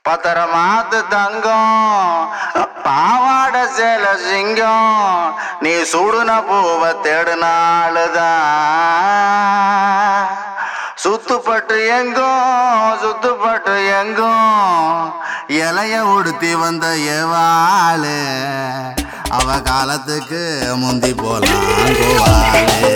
பத்திரமாத்து தங்கம் பாவாட சேல சிங்கம் நீ சுடுன பூவை தேடுனாளுதான் சுத்துப்பட்டு எங்கும் சுத்துப்பட்டு எங்கும் இலைய உடுத்தி வந்த எவாளு அவ காலத்துக்கு முந்தி போலாம் கோவாளு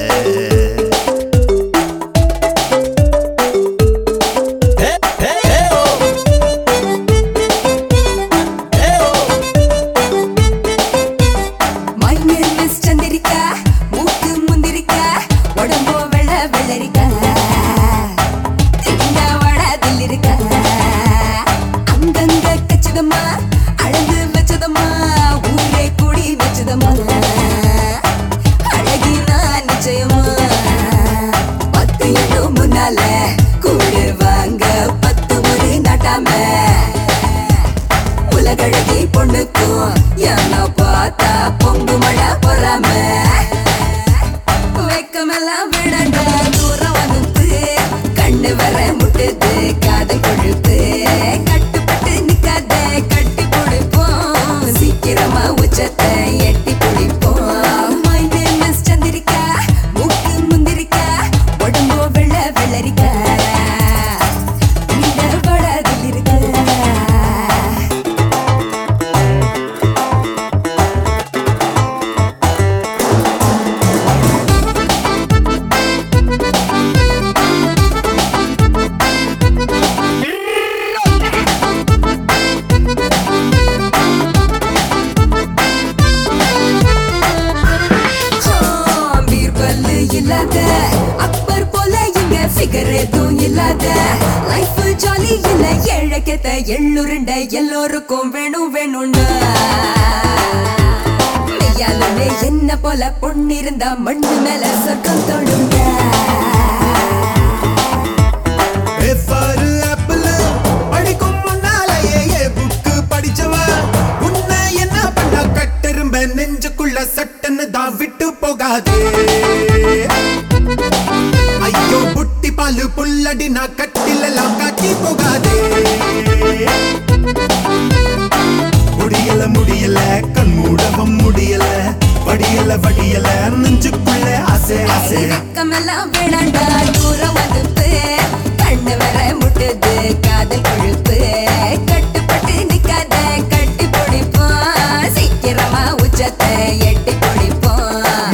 My name is சந்திரிகா மூக்கு முந்திரிக்கா உடம்போ வெள்ள வெள்ளரிக்கா தின்ன வடாதில் இருக்கா அங்கங்க கச்சதம்மா அழகு வச்சதம்மா ஊரே கூடி வச்சதம்மா அழகி நான் நிச்சயமா பத்து எண்ணும் முன்னால கூடு வாங்க பத்து முறை நாட்டாம உலகழகி பொண்ணுக்கும் என்ன பார்த்தா பொங்கு மழை பொறாம வெக்கமெல்லாம் விடண்டா தூரம் வந்து கண்ணு வர முட்டுது காதல் கொழுப்பு கட்டுப்பட்டு நிக்காத கட்டி பிடிப்போம் சீக்கிரமா உச்சத்தை எட்டி பிடிப்போம் My name is சந்திரிகா மூக்கு முந்திரிக்கா உடம்போ வெள்ள வெள்ளரிக்கா இந்த படாதில் இருக்கா பீர்பல்லு இல்லாத அப்பர் போல இங்க ஃபிகர் எதுவும் இல்லாத லைஃப் ஜாலி இல்ல ஏழக்கத்த எள்ளுருண்ட எல்லோருக்கும் வேணும் வேணும்னா மெய்யாலுமே என்ன போல பொண்ணு இருந்தா மண்ணு மேல சொர்க்கம் தொடுங்க எவ்வாறு ஆப்பிள் படிக்கும் முன்னாலேயே ஏ புக்கு படிச்சவ உன்னை என்ன பண்ண கட்டெரும்ப நெஞ்சுக்குள்ள சட்டுன்னு தான் விட்டு போகாதே ஐயோ புட்டி பாலு புல்லடி நான் கட்டிலெல்லாம் காட்டி போகாதே முடியல முடியல கண் மூடவும் முடியல வடியல வடியல நெஞ்சுக்குள்ள ஆசை ஆசை வெக்கமெல்லாம் வேணாண்டா தூரம் வந்து கண்ணு வர முட்டுது காதல் கொழுப்பு கட்டுப்பட்டு நிக்காத கட்டி பிடிப்போம் சீக்கிரமா உச்சத்தை எட்டி பிடிப்போம்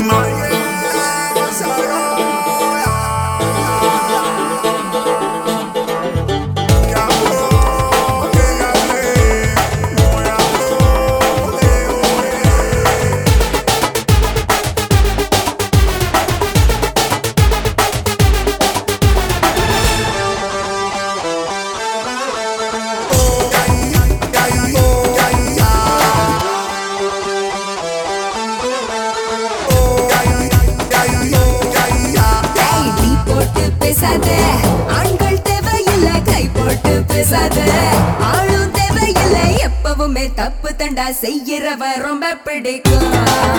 கைடி போட்டு பேசாத ஆண்கள் தேவையில்லை கை போட்டு பேசாத ஆளும் தேவையில்லை எப்பவுமே தப்பு தண்டா செய்யறவ ரொம்ப பிடிக்கும்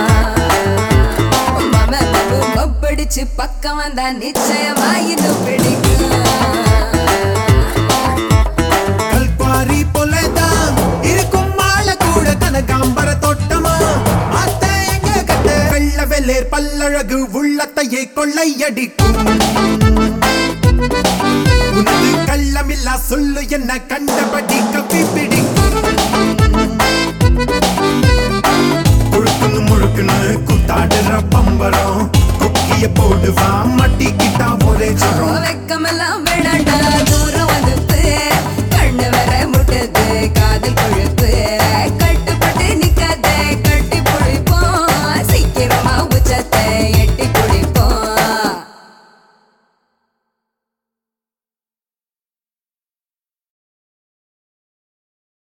மம மமு மப்படிச்சு பக்கம் வந்தா நிச்சயமா இன்னும் பிடிக்கும் கல்குவாரி போலதான் இருக்கும் மாலை கூட கனகாம்பர தோட்டமா அத்த எங்க கட்ட வெள்ள வெள்ளேர் பல்லழகு உள்ளத்தையே கொள்ளையடிக்கும் உனது கள்ளமில்லா சொல்லு என்ன கண்டபடி கப்பி பிடிக்கும் முழுக்குன்னு முழுக்குன்னு கூத்தாடுற பம்பரம் கொக்கிய போடுவா மட்டிக்கிட்டா ஒரே ஜரம் வெக்கமெல்லாம்